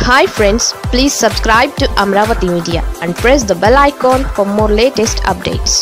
hi friends please subscribe to Amaravati media and press the bell icon for more latest updates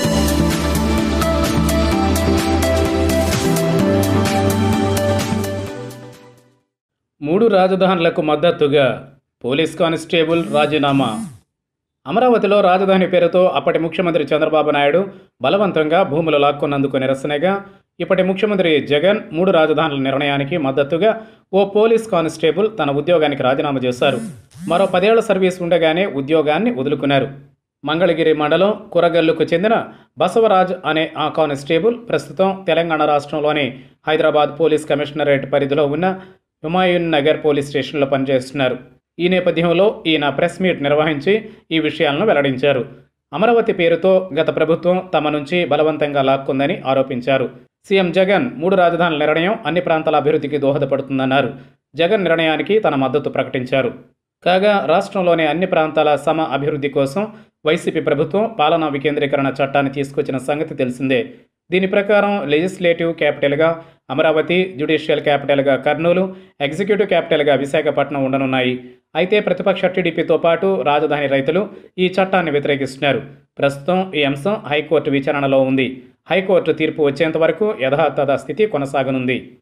మూడు రాజధానులకు మద్దతుగా police constable రాజీనామా అమరావతిలో రాజధాని పేరుతో అప్పటి ముఖ్యమంత్రి చంద్రబాబు నాయుడు బలవంతంగా భూములు లాక్కున్నందుకు నిరసనగా ఇప్పటి ముఖ్యమంత్రి జగన్ మూడు రాజధానుల నిర్ణయానికి మద్దతుగా ఓ పోలీస్ కానిస్టేబుల్ తన ఉద్యోగానికి రాజీనామా చేశారు మరో పదేళ్ల సర్వీస్ ఉండగానే ఉద్యోగాన్ని వదులుకున్నారు మంగళగిరి మండలం కురగల్లుకు చెందిన బసవరాజ్ అనే ఆ కానిస్టేబుల్ ప్రస్తుతం తెలంగాణ రాష్ట్రంలోని హైదరాబాద్ పోలీస్ కమిషనరేట్ పరిధిలో ఉన్న హుమాయూన్ నగర్ పోలీస్ స్టేషన్లో పనిచేస్తున్నారు ఈ నేపథ్యంలో ఈయన ప్రెస్ మీట్ నిర్వహించి ఈ విషయాలను వెల్లడించారు అమరావతి పేరుతో గత ప్రభుత్వం తమ నుంచి బలవంతంగా లాక్కుందని ఆరోపించారు సీఎం జగన్ మూడు రాజధానుల నిర్ణయం అన్ని ప్రాంతాల అభివృద్ధికి దోహదపడుతుందన్నారు జగన్ నిర్ణయానికి తన మద్దతు ప్రకటించారు కాగా రాష్ట్రంలోని అన్ని ప్రాంతాల సమ అభివృద్ధి కోసం వైసీపీ ప్రభుత్వం పాలనా వికేంద్రీకరణ చట్టాన్ని తీసుకొచ్చిన సంగతి తెలిసిందే దీని ప్రకారం లెజిస్లేటివ్ క్యాపిటల్గా అమరావతి జ్యుడిషియల్ క్యాపిటల్గా కర్నూలు ఎగ్జిక్యూటివ్ క్యాపిటల్గా విశాఖపట్నం ఉండనున్నాయి అయితే ప్రతిపక్ష టీడీపీతో పాటు రాజధాని రైతులు ఈ చట్టాన్ని వ్యతిరేకిస్తున్నారు ప్రస్తుతం ఈ అంశం హైకోర్టు విచారణలో ఉంది హైకోర్టు తీర్పు వచ్చేంత వరకు యథాతథ స్థితి కొనసాగనుంది